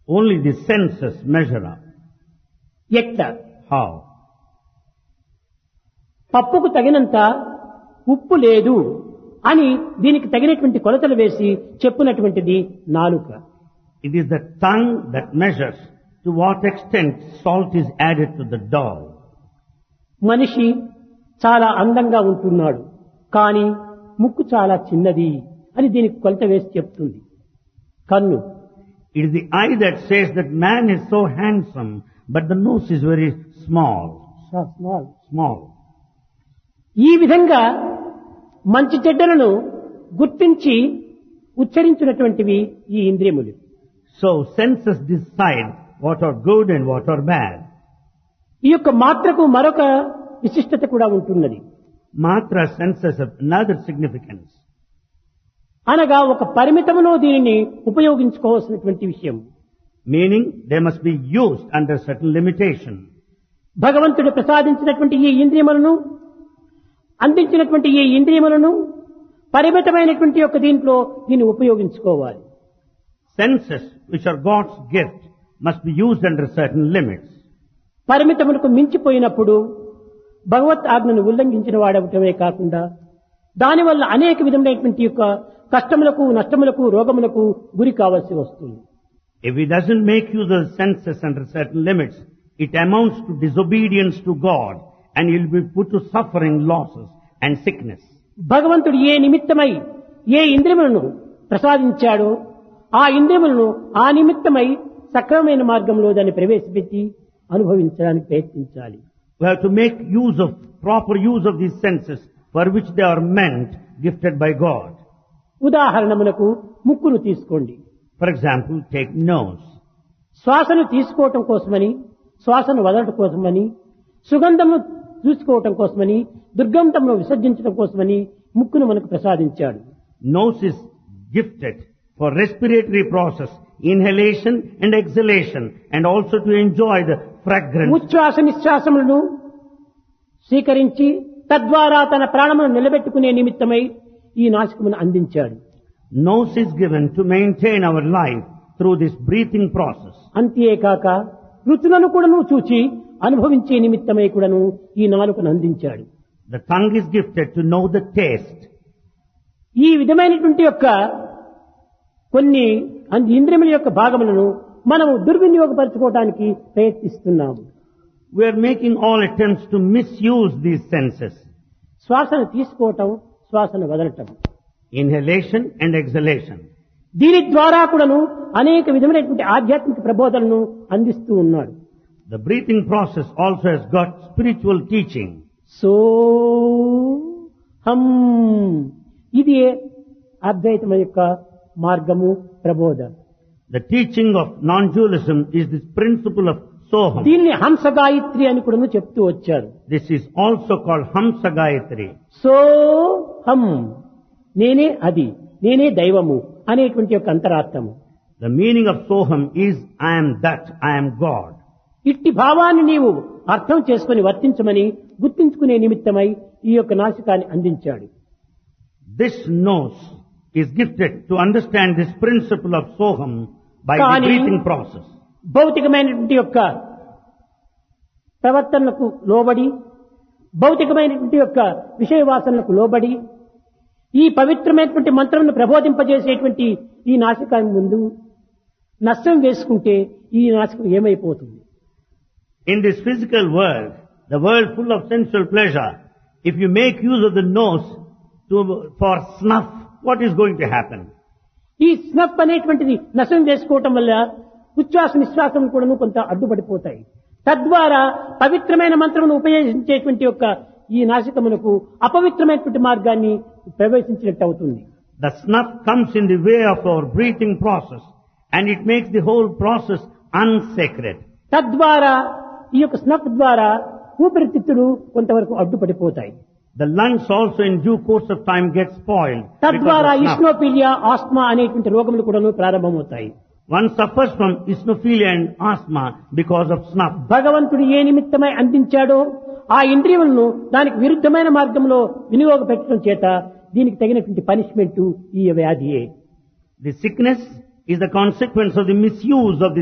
Only the senses measure up. ఎట్లా How? పప్పుకు తగినంత ఉప్పు లేదు అని దీనికి తగినటువంటి కొలతలు వేసి చెప్పునటువంటిది నాలుక It is the tongue that measures to what extent salt is added to the dough. మనిషి చాలా అందంగా ఉంటున్నాడు కానీ ముక్కు చాలా చిన్నది అని దీనికి కొలత వేసి చెప్తుంది కన్ను It is the eye that says that man is so handsome, but the nose is very small. Small Small. ఈ విధంగా మంచి చెడ్డలను గుర్తించి ఉచ్చరించినటువంటివి ఈ ఇంద్రియములు So senses decide what are good and what are bad. ఈ యొక్క మాత్రకు మరొక విశిష్టత కూడా ఉంటున్నది Matra senses have another significance. అనగా ఒక పరిమితములో దీనిని ఉపయోగించుకోవాల్సినటువంటి విషయం Meaning they must be used under certain limitation. భగవంతుడు ప్రసాదించినటువంటి ఈ ఇంద్రియములను అందించినటువంటి ఈ ఇంద్రియములను పరిమితమైనటువంటి యొక్క దీంట్లో దీన్ని ఉపయోగించుకోవాలి Senses, which are God's gift, must be used under certain limits. పరిమితములకు మించిపోయినప్పుడు భగవత్ ఆజ్ఞను ఉల్లంఘించిన వాడవటమే కాకుండా దానివల్ల అనేక విధమైనటువంటి యొక్క కష్టములకు నష్టములకు రోగములకు గురి కావాల్సి వస్తుంది If he doesn't make use of the senses under certain limits, it amounts to disobedience to God and he'll be put to suffering, losses and sickness. భగవంతుడు ఏ నిమిత్తమై ఏ ఇంద్రియములను ప్రసాదించాడో ఆ ఇంద్రియములను ఆ నిమిత్తమై సక్రమమైన మార్గంలో దాన్ని ప్రవేశపెట్టి అనుభవించడానికి ప్రయత్నించాలి We have to make use of, proper use of these senses for which they are meant, gifted by God. ఉదాహరణములకు ముక్కును తీసుకోండి For example, take nose. శ్వాసను తీసుకోవటం కోసమని శ్వాసను వదలటం కోసమని సుగంధమును చూసుకోవటం కోసమని దుర్గంధమును విసర్జించడం కోసమని ముక్కును మనకు ప్రసాదించాడు Nose is gifted for respiratory process, inhalation and exhalation, and also to enjoy the fragrance. ఉచ్ఛ్వాస నిశ్వాసములను స్వీకరించి తద్వారా తన ప్రాణమును నిలబెట్టుకునే నిమిత్తమై ఈ నాశకమును అందించాడు Nose is given to maintain our life through this breathing process. అంతేకాక రుచులను కూడాను చూచి అనుభవించే నిమిత్తమై కూడాను ఈ నాలుకను అందించాడు The tongue is gifted to know the taste. ఈ విధమైనటువంటి యొక్క కొన్ని అంది ఇంద్రియముల యొక్క భాగములను మనము దుర్వినియోగపరచుకోవడానికి ప్రయత్నిస్తున్నాము We are making all attempts to misuse these senses. శ్వాసను తీసుకోవటం శ్వాసను వదలటం Inhalation and exhalation. దీని ద్వారా కూడాను అనేక విధమైనటువంటి ఆధ్యాత్మిక ప్రబోధనను అందిస్తూ ఉన్నాడు The breathing process also has got spiritual teaching. సో హం ఇది అద్వైతం యొక్క మార్గము ప్రబోధ The teaching of non-dualism is this principle of Soham. దీన్ని హంస గాయత్రి అని కూడా చెప్తూ వచ్చారు This is also called Hamsa Gayatri. సో హం నేనే అది నేనే దైవము అనేటువంటి యొక్క అంతరార్థము The meaning of Soham is I am that, I am God. ఇట్టి భావాన్ని నీవు అర్థం చేసుకుని వర్తించమని గుర్తించుకునే నిమిత్తమై ఈ యొక్క నాశకాన్ని అందించాడు This nose is gifted to understand this principle of Soham by the Kani- breathing process. భౌతికమైనటువంటి యొక్క ప్రవర్తనకు లోబడి భౌతికమైనటువంటి యొక్క విషయ వాసనలకు లోబడి ఈ పవిత్రమైనటువంటి మంత్రమును ప్రబోధింపజేసేటువంటి ఈ నాశకాన్ని ముందు నష్టం వేసుకుంటే ఈ నాశకం ఏమైపోతుంది In this physical world, the world full of sensual pleasure, if you make use of the nose to, for snuff, what is going to happen? ఈ స్నప్ అనేటువంటిది నశం వేసుకోవటం వల్ల ఉచ్ఛ్వాస నిశ్వాసం కూడా కొంత అడ్డుపడిపోతాయి తద్వారా పవిత్రమైన మంత్రమును ఉపయోగించేటువంటి యొక్క ఈ నాశకమునకు అపవిత్రమైనటువంటి మార్గాన్ని ప్రవేశించినట్టు అవుతుంది The snuff comes in the way of our breathing process and it makes the whole process unsacred. తద్వారా ఈ యొక్క స్నప్ ద్వారా ఊపిరితిత్తులు కొంతవరకు అడ్డుపడిపోతాయి The lungs also in due course of time get spoiled. because తద్వారా of snuff. ఇస్నోపీలియా ఆస్మా అనేటువంటి రోగములు కూడా ప్రారంభమవుతాయి One suffers from eosinophilia and asthma because of snuff. భగవంతుడు ఏ నిమిత్తమై అందించాడో ఆ ఇంద్రియములను దానికి విరుద్ధమైన మార్గంలో వినియోగపెట్టడం చేత దీనికి తగినటువంటి పనిష్మెంట్ ఈ వ్యాధియే The sickness is the consequence of the misuse of the